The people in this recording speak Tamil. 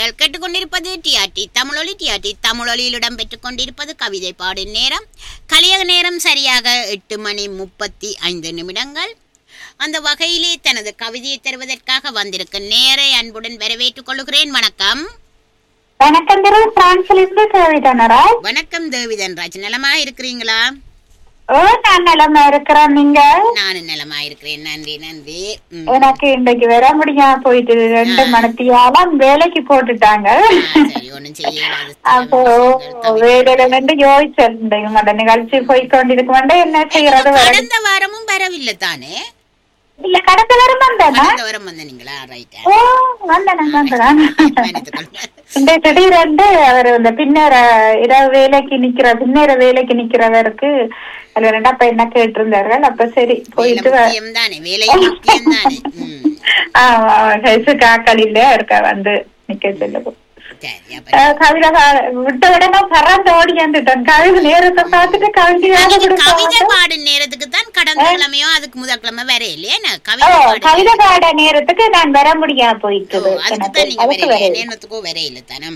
நீங்கள் கேட்டுக்கொண்டிருப்பது டிஆர்டி தமிழொலி டிஆர்டி தமிழொலியில் இடம்பெற்றுக் கொண்டிருப்பது கவிதை பாடும் நேரம் கலியக நேரம் சரியாக எட்டு மணி முப்பத்தி ஐந்து நிமிடங்கள் அந்த வகையிலே தனது கவிதையை தருவதற்காக வந்திருக்கும் நேரை அன்புடன் வரவேற்றுக் கொள்கிறேன் வணக்கம் வணக்கம் திரு பிரான்சில் இருந்து கவிதனரா வணக்கம் தேவிதன் ராஜ் நலமா இருக்கிறீங்களா ஓ நான் நலமா இருக்கிறேன் நீங்க நானும் நலமா இருக்கிறேன் நன்றி நன்றி ம். எனக்கு இன்னைக்கு வர முடியாம போயிட்டு ரெண்டு மணித்தியாலாம் வேலைக்கு போட்டுட்டாங்க ஆ, சரி ஒண்ணும் செய்யலாது அப்போ வேலையில நின்று யோசிச்சிருந்தேன் உங்களோட நிகழ்ச்சி போய் கொண்டிருக்க என்ன செய்யறது வர- கடந்த வாரமும் வரவில்லை தானே இல்ல கடந்த வாரம் வந்தேனா கடந்த வாரம் வந்தீங்களா ரைட் ஓ வந்தேன் வந்தேன் மன்னித்துக்கொள்ளுங்க இந்த திடீரென்று அவர் இந்த பின்னர இரவு வேலைக்கு நிக்கிற பின்னர வேலைக்கு நிக்கிறவருக்கு அதுல ரெண்டா அப்ப என்ன கேட்டிருந்தார்கள் அப்ப சரி வேலை போயிட்டு வ- முக்கியம் தானே வேலையும் முக்கியம் தானே ம் ஆமா வயசு காக்கல் இல்ல இருக்க வந்து நிக்க சொல்லுது சரி அப்ப அஹ் கவிதை கா- விட்ட உடனே பறந்து ஓடி வந்துட்டேன் கவிதை நேரத்தை பார்த்துட்டு கவிதையாக நீங்க கவிதை கொடுப்பாங்க பாடும் நேரத்துக்கு தான் கடந்த கிழமையோ அதுக்கு முதல் கிழமை வர இல்லையா நான் ஓ, கவிதை பாடு கவிதை பாட நேரத்துக்கு நான் வர முடியாம போயிட்டு அதுக்கு தான் நீங்க அதுக்கு வரையில வரையில நேரத்துக்கோ வரையில தானே